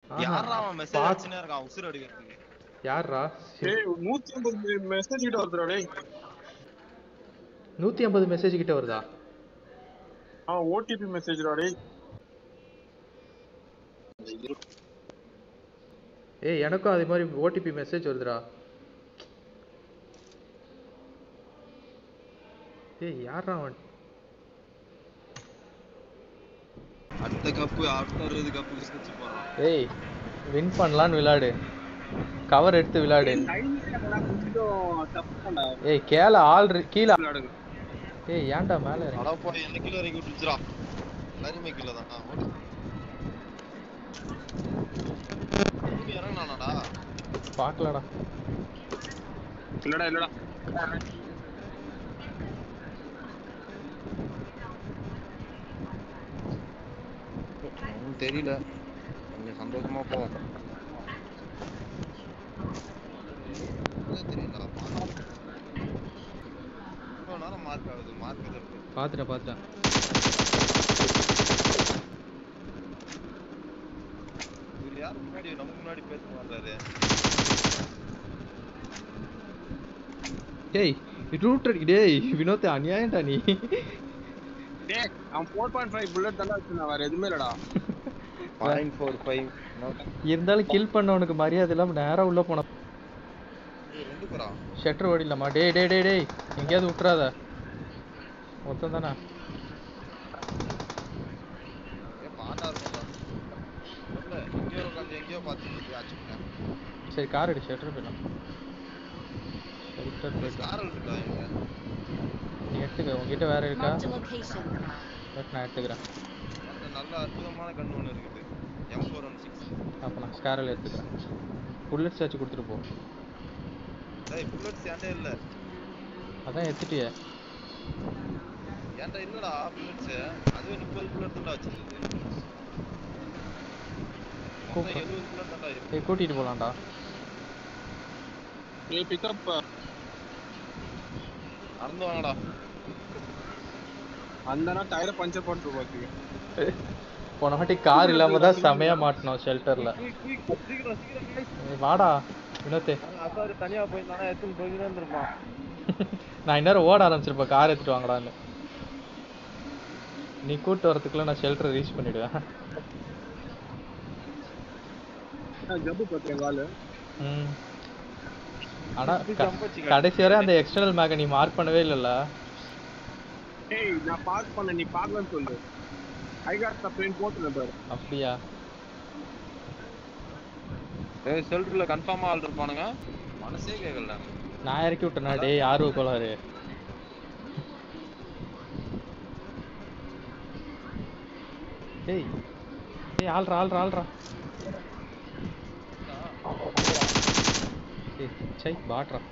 ஆஹா, யாரா அவன் மெசேஜ் பாத்- அடிச்சுனே இருக்கான் உசுர் அடிக்கிறதுக்கு யார்ரா டேய் நூத்தி ஐம்பது மெசேஜ் கிட்ட வருதுடா டேய் நூத்தி ஐம்பது மெசேஜ் கிட்ட வருதா ஆ ஓடிபி மெசேஜ்டா டேய் ஏய் எனக்கும் அதே மாதிரி ஓடிபி மெசேஜ் வருதுடா ஏய் யாரா அவன் அடுத்த கப்பு அடுத்த அறுபது கப்பு விசிச்சு போறான் ஏய் வின் பண்ணலான்னு விளையாடு கவர் எடுத்து விளையாடு கொஞ்சம் தப்பு பண்ணா ஏய் கேள ஆள் இரு- கீழே விளையாடுங்க ஏய் ஏன்டா மேல இறங்கி? அட போய் என்ன கிலோ வரைக்கும் விட்டுச்சுடா எல்லாருமே கிலோ தான் ஆ, ஓடு திரும்பி இறங்கினானாடா பார்க்கலடா இல்லடா இல்லடா ஒன்றும் தெரியல கொஞ்சம் சந்தோஷமா போவோம் தெரியல இவ்வளோ நேரம் மார்க் ஆகுது மார்க் இருக்கு பார்த்துட்டேன் பார்த்துட்டேன் இவர் யார் முன்னாடி நமக்கு முன்னாடி பேச மாட்டாரு ஏய் ரூட்டர் டேய் வினோத் அநியாயம்டா நீ டேய் அவன் 4.5 புல்லட் தான வச்சிருந்தான் வேற எதுவுமே இல்லடா பாயிண்ட் ஃபோர் ஃபைவ் இருந்தாலும் கில் பண்ணவனுக்கு மரியாதை இல்லாம நேரா உள்ள போன ரெண்டு பேரா ஷட்டர் ஓடிடலாமா டேய் டேய் டேய் டேய் எங்கேயாவது விட்டுறாத மொத்தம் தானே ஏன் பாட்டா இருக்கும்டா இல்ல எங்கேயோ உட்காந்து எங்கேயோ பார்த்து ஆச்சுட்டேன் சரி கார் எடு ஷட்டர் போயிடலாம் ஷட்டர் போயிட்டு காரல் இருக்கா இங்க நீ எடுத்துக்க உங்ககிட்ட வேற இருக்கா Marked a location. பட் நான் எடுத்துக்கிறேன் அந்த நல்ல அற்புதமான கண்ணு ஒன்று இருக்குது எம் ஃபோர் ஒன் சிக்ஸ் அப்போ நான் ஸ்காரில் எடுத்துக்கிறேன் புல்லட்ஸ் வச்சு கொடுத்துட்டு போ டேய் புல்லட்ஸ் ஏன்டா இல்ல அதான் எடுத்துட்டியே ஏன்டா இல்லடா புல்லட்ஸ் அதுவே முப்பது புல்லட் தான்டா வச்சிருக்கு மொத்தம் எழுபது புல்லட் தான்டா இருக்கு ஏய் கூட்டிகிட்டு போகலாம்டா ஏய் பிக்கப் நடந்து வாங்கடா அந்த டயரை பஞ்சர் பண்ணிட்டு பாத்துக்க போன வாட்டி கார் இல்லாம தான் செமையா மாட்டினோம் ஷெல்டர்ல சீக்கிரம் சீக்கிரம் வாடா வினோத்தே அசாரு தனியா போயிருந்தானா எடுத்துன்னு போய்கிட்டே இருந்திருப்பான் நான் இந்நேரம் ஓட ஆரம்பிச்சிருப்பேன் கார் எடுத்துட்டு வாங்கடான்னு நீ கூட்டு வரதுக்குள்ள நான் ஷெல்டரை ரீச் பண்ணிடுவேன் ஜம்பு பாத்தியா காலு ம் ஆனா க- கடைசி வரை அந்த எக்ஸ்டர்னல் மேக நீ மார்க் பண்ணவே இல்லைல்ல டேய் நான் பாஸ் பண்ண நீ பார்க்கலன்னு சொல்லு ஐ காட் த பெயின் போட்டுனேன் பாரு அப்படியா ஏய் ஷெல்டர்ல கன்ஃபார்மா ஆள் இருப்பானுங்க மனசே கேட்கல நான் இறக்கி விட்டேனா டேய் ஆர்வ கோளாறு டேய் டேய் ஆள்றா ஆள்றா ஆள்றா டேய் சை பாட்றா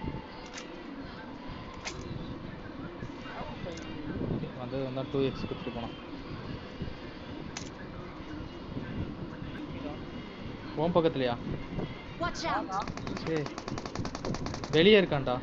வந்தது வந்தா டூ எக்ஸ் கொடுத்துட்டு போனான் உன் பக்கத்துலயா Watch out! சரி வெளியே இருக்கான்டா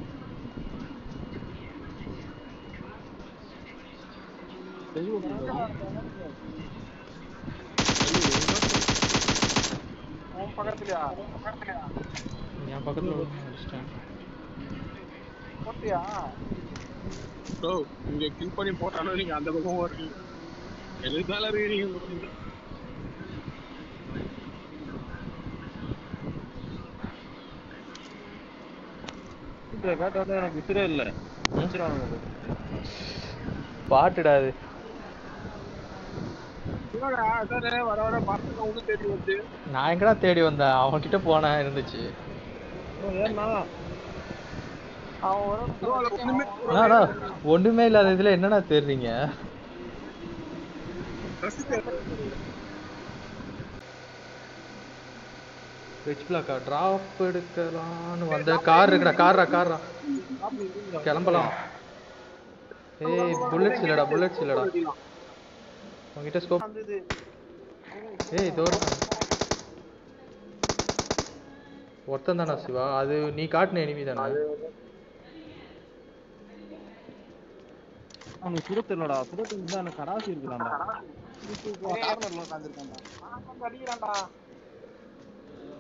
பக்கத்துலயா என் பக்கத்துல ஒருத்தனை அடிச்சிட்டேன் போட்டியா ஓ இங்க கில் பண்ணி போட்டாலும் நீங்க அந்த பக்கம் ஓடுறீங்க எதுக்கால இருக்கீங்க கேட்டாலும் எனக்கு உசுரே இல்ல முடிச்சிருவானுங்க பாட்டுடா அது என்னடா சார் வர வர பசங்க ஒண்ணு தேடி வந்து நான் எங்கடா தேடி வந்தேன் அவன்கிட்ட போனேன் இருந்துச்சு ஏன்னா bro, அதுல ஒண்ணுமே அண்ணா, ஒண்ணுமே இல்லாத இதுல என்னடா தேடுறீங்க வெஜ் பிளாக்கா டிராப் எடுக்கலாம்னு வந்த கார் இருக்குடா கார்ரா கார்ரா கிளம்பலாம் ஏய் புல்லட்ஸ் இல்லடா புல்லட்ஸ் இல்லடா உங்ககிட்ட ஸ்கோப் ஏய் இதோ இருக்கான். ஒருத்தன் தானா சிவா அது நீ காட்டின எனிமி தானே அவனுக்கு சுரத்து இல்லடா சுரத்து இருந்தா எனக்கு கடாசி இருக்குதாண்டா கார்னர்ல உட்கார்ந்திருக்கான்டா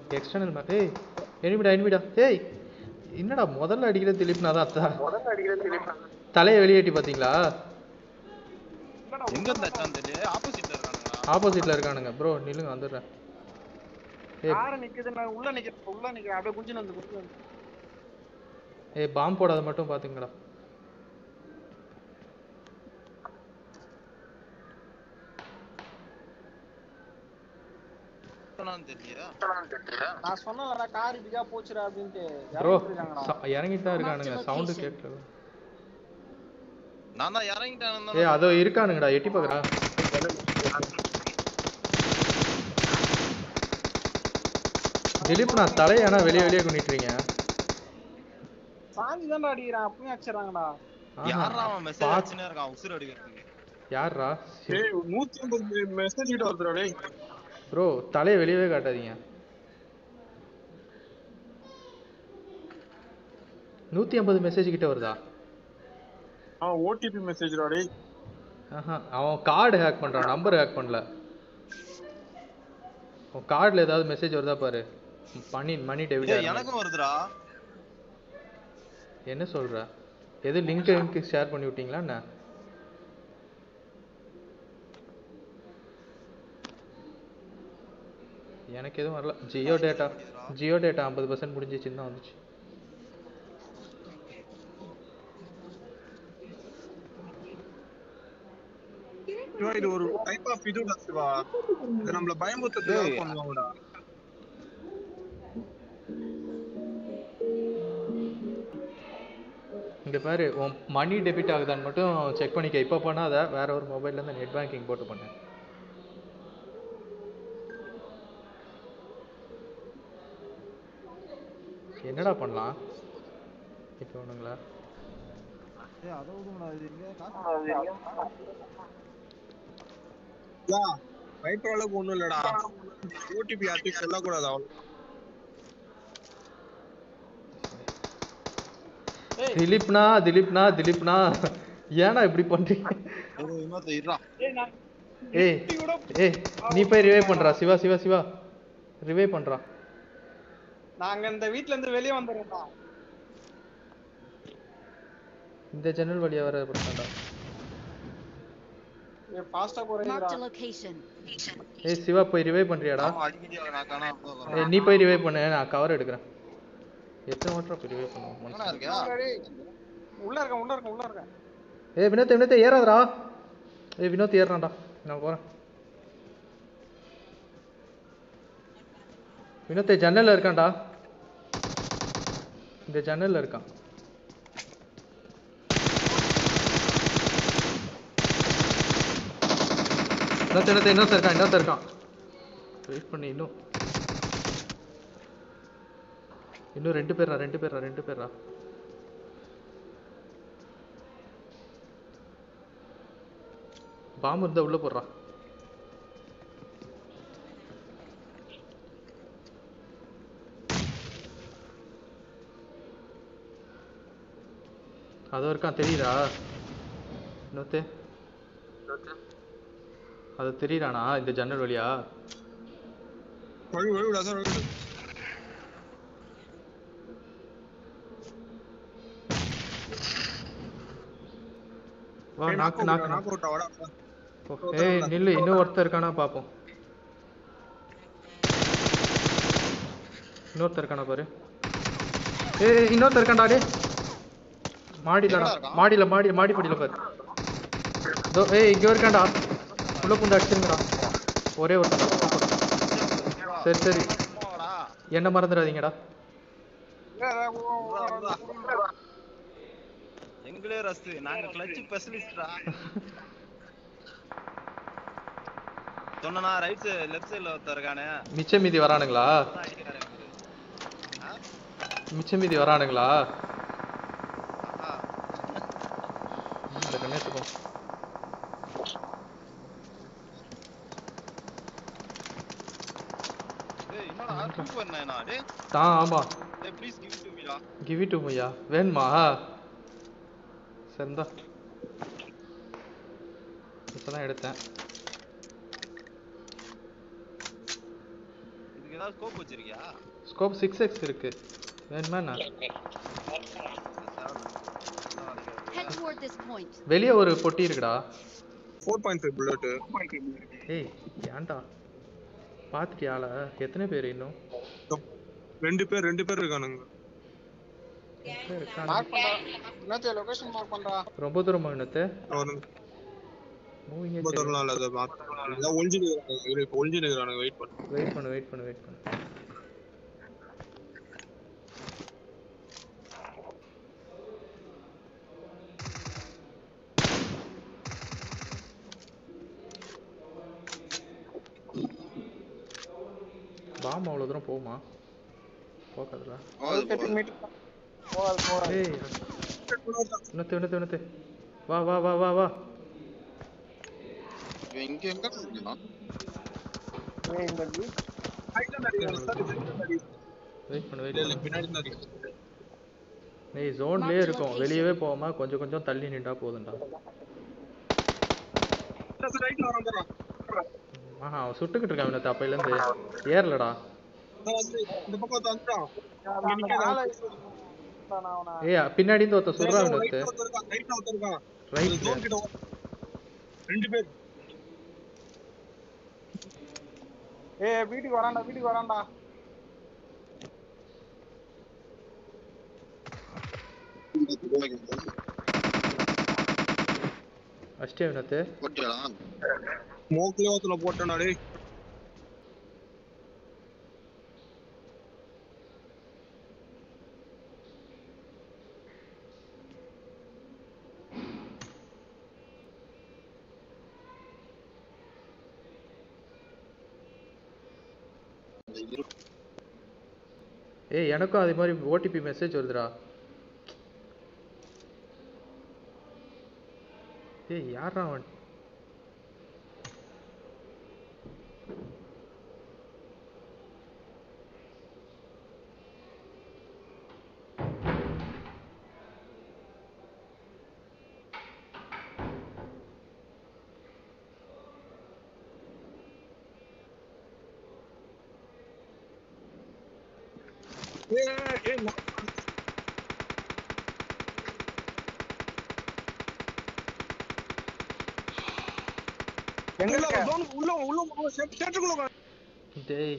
எக்ஸ்டர்னல் மேக் ஏய் எனிமிடா எனிமிடா ஏய் என்னடா முதல்ல அடிக்கிற திலீப்னா தான் அத்தா தலையை வெளியேட்டி பாத்தீங்களா எங்க இருந்து அச்சான் தெரியல ஆப்போசிட்ல இருக்கானுங்களா ஆப்போசிட்ல இருக்கானுங்க ப்ரோ நில்லுங்க வந்துடுறேன் ஏய் யார நிக்குது நான் உள்ள நிக்கிறேன் உள்ள நிக்கிறேன் அப்படியே குஞ்சு வந்து குஞ்சு வந்து ஏய் பாம்பு போடாத மட்டும் பாத்துங்கடா சொன்னான்னு தெரியல நான் சொன்னேன்டா கார் இதுக்கா போச்சுடா அப்படின்ட்டு ப்ரோ இறங்கிட்டு இருக்காங்கடா இறங்கிட்டு தான் இருக்கானுங்க Marked சவுண்டு location. கேட்கல நான் தான் இறங்கிட்டேன் ஏய் அதோ இருக்கானுங்கடா எட்டி பாக்குறா திலீப் நான் தலையை ஆனா வெளியே வெளியே குனிட்டுறீங்க சாஞ்சி தான்டா அடிக்கிறான் அப்பவே அடிச்சிடறாங்கடா யாரா அவன் மெசேஜ் பாத்து- அடிச்சுனே இருக்கான் உசுர் அடிக்கிறதுக்கு யார்ரா டேய் 150 மெசேஜ் கிட்ட வருதுடா டேய் ப்ரோ தலையை வெளியவே காட்டாதீங்க நூத்தி ஐம்பது மெசேஜ் கிட்ட வருதா ஆ ஓடிபி மெசேஜ்டா டேய் ஆஹா அவன் கார்டு ஹேக் பண்றான் நம்பர் ஹேக் பண்ணல உன் கார்டுல ஏதாவது மெசேஜ் வருதா பாரு மணி மணி டெபிட் டேய் எனக்கும் வருதுடா என்ன சொல்ற எது லிங்க் லிங்க் ஷேர் பண்ணி விட்டீங்களா என்ன எனக்கு எதுவும் வரல ஜியோ டேட்டா ஜியோ டேட்டா ஐம்பது பர்சன்ட் முடிஞ்சிச்சுன்னு தான் வந்துச்சு சிவா, இது ஒரு டைப் ஆஃப் இதுடா சிவா இது நம்மள பயமுறுத்துறதுக்காக டேய். பண்ணுவாங்கடா இங்க பாரு உன் மணி டெபிட் ஆகுதான்னு மட்டும் செக் பண்ணிக்க இப்போ பண்ணாத வேற ஒரு மொபைல்ல இருந்து நெட் பேங்கிங் போட்டு பண்ணு என்னடா பண்ணலாம் இப்போ ஒண்ணுங்களா ஏய் அதை விடுங்கடா இது எங்க காசு யா பயப்படுற அளவுக்கு ஒண்ணும் இல்லடா ஓடிபி யார்ட்டையும் சொல்லக்கூடாது அவ்வளவு திலீப்னா திலீப்னா திலீப்னா ஏன்டா இப்படி பண்றீங்க ஏய் இன்னொருத்த இருடா ஏய் ஏய் நீ போய் ரிவைவ் பண்றா சிவா சிவா சிவா ரிவைவ் பண்றா நாங்க இந்த வீட்ல இருந்து வெளிய வந்துறோம்டா இந்த ஜன்னல் வழியா வர பிரச்சனைடா ஏ ஃபாஸ்டா போறீங்கடா Marked a location. ஏய் சிவா போய் ரிவைவ் பண்றியாடா ஆமா அடிக்கடி அவன் நான் காணாம போகிறேன் ஏய் நீ போய் ரிவைவ் பண்ணு நான் கவர் எடுக்கிறேன் எத்தனை வாட்டரா போய் ரிவைவ் பண்ணுவோம் எங்கடா மனுஷன். இருக்கியா டேய், உள்ள இருக்கேன் உள்ள இருக்கேன் உள்ள இருக்கேன் ஏய் வினோத் வினோத் ஏறாதடா ஏய் வினோத் ஏறான்டா நான் போறேன் வினோத் ஜன்னல்ல இருக்கான்டா இந்த ஜன்னல்ல இருக்கான் வினோத் வினோத் இன்னொருத்தன் இருக்கான் இன்னொருத்தன் இருக்கான் வெயிட் பண்ணி இன்னும் இன்னும் ரெண்டு பேர்ரா ரெண்டு பேர்ரா ரெண்டு பேர்ரா பாம்பு இருந்தா உள்ள போடுறா அதோ இருக்கான் தெரியுதா இன்னொத்து அது தெரியுறானா இந்த ஜன்னல் வழியா வழி வழிடா சார் வழி வா நாக்கு நாக்கு நாக்கு விட்டா வாடா ஓ, ஏய் நில்லு இன்னும் ஒருத்தர் இருக்கானா பாப்போம் இன்னொருத்தர் இருக்கானா பாரு ஏய் இன்னொருத்தர் இருக்கான்டா டே மாடிலடா எங்கடா இருக்கான்? மாடியில மாடி மாடி படியில பாரு இதோ ஏய் இங்க இருக்கான்டா உள்ள புந்து அடிச்சிருங்கடா ஒரே ஒருத்தன் சரி சரி சும்மாவாடா என்ன மறந்துடாதீங்கடா எங்களே ரஸ்து நாங்க கிளட்ச் ஸ்பெஷலிஸ்டா சொன்னா ரைட் சைடு லெஃப்ட் சைடுல ஒருத்தர் இருக்கானே மிச்ச மீதி வரானுங்களா அதான் அடிக்கிறாரு இவரு. ஆ? மிச்ச மீதி வரானுங்களா ஆஹா. இந்த கண்ணேத்துக்கும் டேய் என்னடா தூக்கு பண்ணேனா டேய் தான் ஆமா டேய் ப்ளீஸ் கிவ் டு மீடா கிவ் இட் டு மையா வேணுமா சரிந்தா இப்பதான் எடுத்தேன் இதுக்கு ஏதாவது ஸ்கோப் வச்சிருக்கியா ஸ்கோப் சிக்ஸ் எக்ஸ் இருக்கு வேணுமா என்ன Head toward this point. வெளியே ஒரு பொட்டி இருக்குடா ஃபோர் பாயிண்ட் ஃபைவ் புல்லட்டு ஏய் ஏன்டா பார்த்துட்டியால எத்தனை பேர் இன்னும் ரெண்டு பேர் ரெண்டு பேர் இருக்கானுங்க எத்தனை பேர் இருக்கானுங்க? மார்க் பண்றா என்னத்த லொகேஷன் மார்க் பண்றா ரொம்ப தூரமா இன்னத்து அவனுங்க மூவிங்கே ரொம்ப தூரம் இல்ல அதை மாத்த ஒளிஞ்சு நிக்கிறானுங்க இப்ப ஒளிஞ்சு நிக்கிறானுங்க வெயிட் பண்ணு வெயிட் பண்ணு வெயிட் பண்ணு வெயிட் பண்ணு பாம் அவ்வளோ தூரம் போகுமா போகாதுல தேர்ட்டி மீட்டர் போகாது போகாது ஏய் இன்னத்து இன்னத்து இன்னத்து வா வா வா வா வா இவன் இங்க எங்க இருக்கான் ஏய் இந்த வீ வெயிட் பண்ணு இல்ல வெயிட் இல்ல பண்ணு பின்னாடி தான் இருக்கு ஏய் ஜோன்லயே இருக்கும் வெளியவே போகாம கொஞ்சம் கொஞ்சம் தள்ளி நின்றா போதும்டா ரைட்ல வரான் பாரு ஆஹா அவன் சுட்டுக்கிட்டு இருக்கான் இவனை அப்பையிலேருந்து ஏறலடா இந்த பக்கம் வந்துட்டான் மேல நான் அவனை ஏய் பின்னாடி இருந்து ஒருத்தன் சுடுறான் இவனுக்கு ரைட்ல ஒருத்தன் ரைட்ல ஒருத்தன் இருக்கான் ரைட் ஜோன் கிட்ட வா. ரெண்டு பேர் ஏய் வீட்டுக்கு வரான்டா வீட்டுக்கு வரான்டா அஷ்டே இவனத்து போட்டியாடா மோக்லயே ஒருத்தன போட்டேன்டா டேய் ஏய் எனக்கும் அதே மாதிரி ஓடிபி மெசேஜ் வருதுடா ஏய் யாரா அவன் ஏய் ஏய், ஏய் மோ- எங்க உள்ள இருக்க வா, zone உள்ள வா, உள்ள வா, செட்- செட்டுக்குள்ள வா. டேய்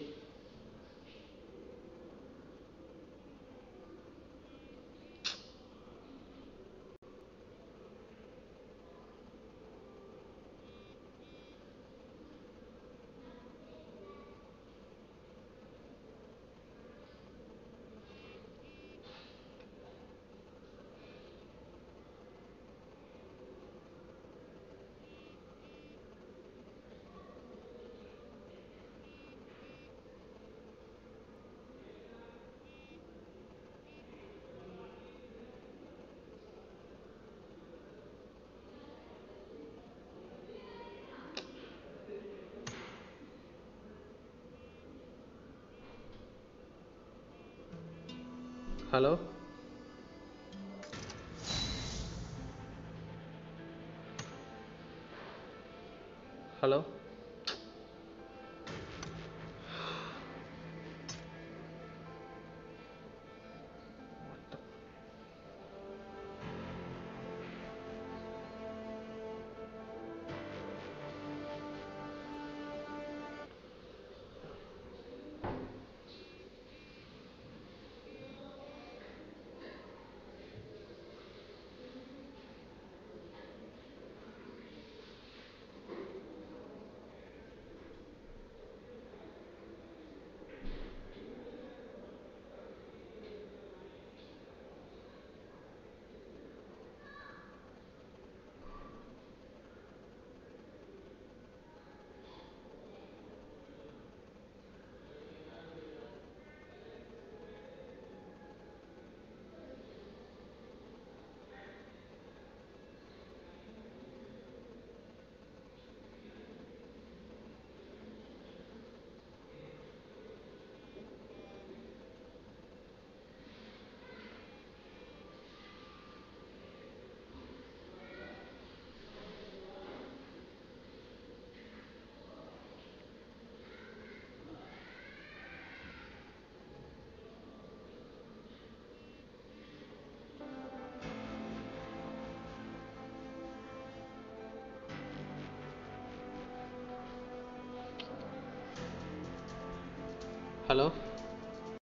ஹலோ ஹலோ ஹலோ